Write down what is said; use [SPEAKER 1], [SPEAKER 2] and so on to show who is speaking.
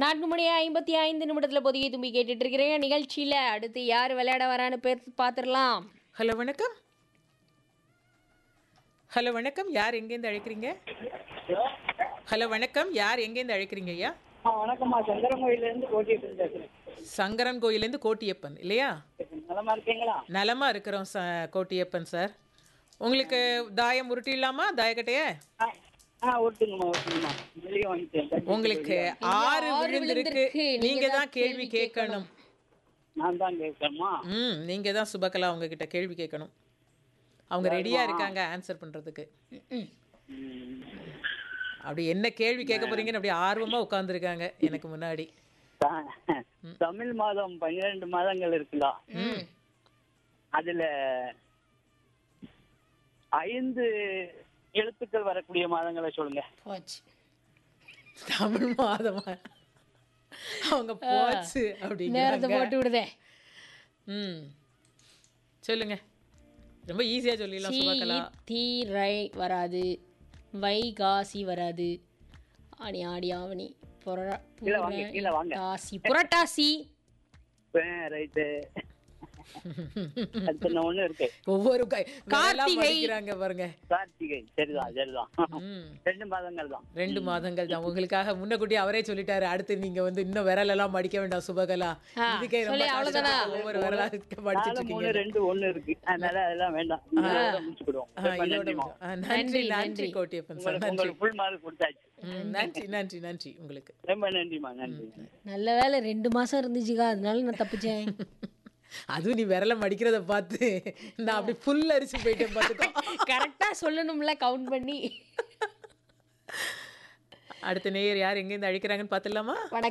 [SPEAKER 1] நான்கு மணி ஐம்பத்தி ஐந்து நிமிடத்தில் பொதிகை தும்பி கேட்டுட்டு இருக்கிறேன் நிகழ்ச்சியில் அடுத்து யார் விளையாட வரான்னு பேர் பார்த்துடலாம்
[SPEAKER 2] ஹலோ வணக்கம் ஹலோ வணக்கம் யார் எங்கேருந்து அழைக்கிறீங்க ஹலோ வணக்கம் யார் எங்கேருந்து அழைக்கிறீங்க ஐயா
[SPEAKER 3] ஆ வணக்கம்மா சங்கரங்கோயிலேருந்து கோட்டிட்டு பேசுகிறேன்
[SPEAKER 2] சங்கரன் கோயிலேருந்து கோட்டியப்பன் இல்லையா
[SPEAKER 3] நலமா இருக்கீங்களா
[SPEAKER 2] நலமா இருக்கிறோம் ச கோட்டியப்பன் சார் உங்களுக்கு தாயம் உருட்டிடலாமா தாயக்கட்டைய
[SPEAKER 3] ஆ ஆ ஒட்டுங்கம்மா ஒட்டுங்கம்மா வெளியே வாங்கிட்டேன்
[SPEAKER 2] உங்களுக்கு ஆறு விழுந்திருக்கு நீங்க தான் கேள்வி கேட்கணும்
[SPEAKER 3] நான் தான் கேட்கணுமா
[SPEAKER 2] ம் நீங்க தான் சுபகலா உங்ககிட்ட கேள்வி கேட்கணும் அவங்க ரெடியா இருக்காங்க ஆன்சர் பண்றதுக்கு அப்படி என்ன கேள்வி கேட்க போறீங்கன்னு அப்படி ஆர்வமா உட்கார்ந்துருக்காங்க எனக்கு முன்னாடி
[SPEAKER 3] த- தமிழ் மாதம் பன்னிரெண்டு மாதங்கள் இருக்குல்ல அதுல ஐந்து எழுத்துக்கள் வரக்கூடிய மாதங்களை சொல்லுங்க
[SPEAKER 1] போச்சு
[SPEAKER 2] தமிழ் மாதமா அவங்க போச்சு
[SPEAKER 1] நேரத்தை
[SPEAKER 2] அப்படிங்கிறாங்க
[SPEAKER 1] போட்டு விடுதே
[SPEAKER 2] ம் சொல்லுங்க ரொம்ப ஈஸியா சொல்லிடலாம்
[SPEAKER 1] சி
[SPEAKER 2] சுபகலா
[SPEAKER 1] தி ரை வராது வைகாசி வராது ஆடி ஆடி ஆவணி புரா
[SPEAKER 3] கீழே வாங்க, கீழே வாங்க.
[SPEAKER 1] புரட்டாசி புரட்டாசி
[SPEAKER 3] ரைட்டு அடுத்து என்ன ஒண்ணு இருக்கு
[SPEAKER 2] ஒவ்வொரு கை- விரலா
[SPEAKER 1] கார்த்திகை.
[SPEAKER 2] மடிக்கிறாங்க பாருங்க
[SPEAKER 3] கார்த்திகை சரிதான் சரிதான்
[SPEAKER 2] ம்
[SPEAKER 3] ரெண்டு மாதங்கள் தான்
[SPEAKER 2] ரெண்டு மாதங்கள் தான் உங்களுக்காக முன்னக்கூட்டி அவரே சொல்லிட்டாரு அடுத்து நீங்க வந்து இன்னும் விரலெல்லாம் மடிக்க வேண்டாம் சுபகலா
[SPEAKER 1] ஆ,
[SPEAKER 2] இதுக்கே ரொம்ப
[SPEAKER 1] சொல்லி அவ்வளவுதானா?
[SPEAKER 2] கஷ்டம். ஒவ்வொரு விரலா மடிச்சிட்டு
[SPEAKER 3] நாலு
[SPEAKER 2] இருக்கீங்க
[SPEAKER 3] மூணு ரெண்டு ஒண்ணு இருக்கு அதனால அதெல்லாம் வேண்டாம் இதோட முடிச்சுக்கிடுவோம்
[SPEAKER 2] ஆ,
[SPEAKER 3] ரொம்ப
[SPEAKER 2] இதோட
[SPEAKER 3] நன்றிம்மா.
[SPEAKER 2] முடிஞ்சு. ஆ, நன்றி நன்றி கோட்டியப்பன் சார்
[SPEAKER 3] உங்களுக்கு
[SPEAKER 2] நன்றி
[SPEAKER 3] உங்களுக்கு ஃபுல் மார்க் கொடுத்தாச்சு
[SPEAKER 2] ம், நன்றி நன்றி நன்றி உங்களுக்கு
[SPEAKER 3] ரொம்ப நன்றிம்மா நன்றி
[SPEAKER 1] நல்ல வேலை ரெண்டு மாசம் இருந்துச்சுக்கா அதனால நான் தப்பிச்சேன்
[SPEAKER 2] அதுவும் நீ விரல மடிக்கிறத பார்த்து நான் அப்படி ஃபுல் அரிச்சு போயிட்டேன் பார்த்துக்கோ
[SPEAKER 1] கரெக்டா சொல்லணும்ல கவுண்ட் பண்ணி
[SPEAKER 2] அடுத்த நேயர் யார் எங்கேருந்து அழைக்கிறாங்கன்னு பார்த்துடலாமா
[SPEAKER 1] வணக்கம்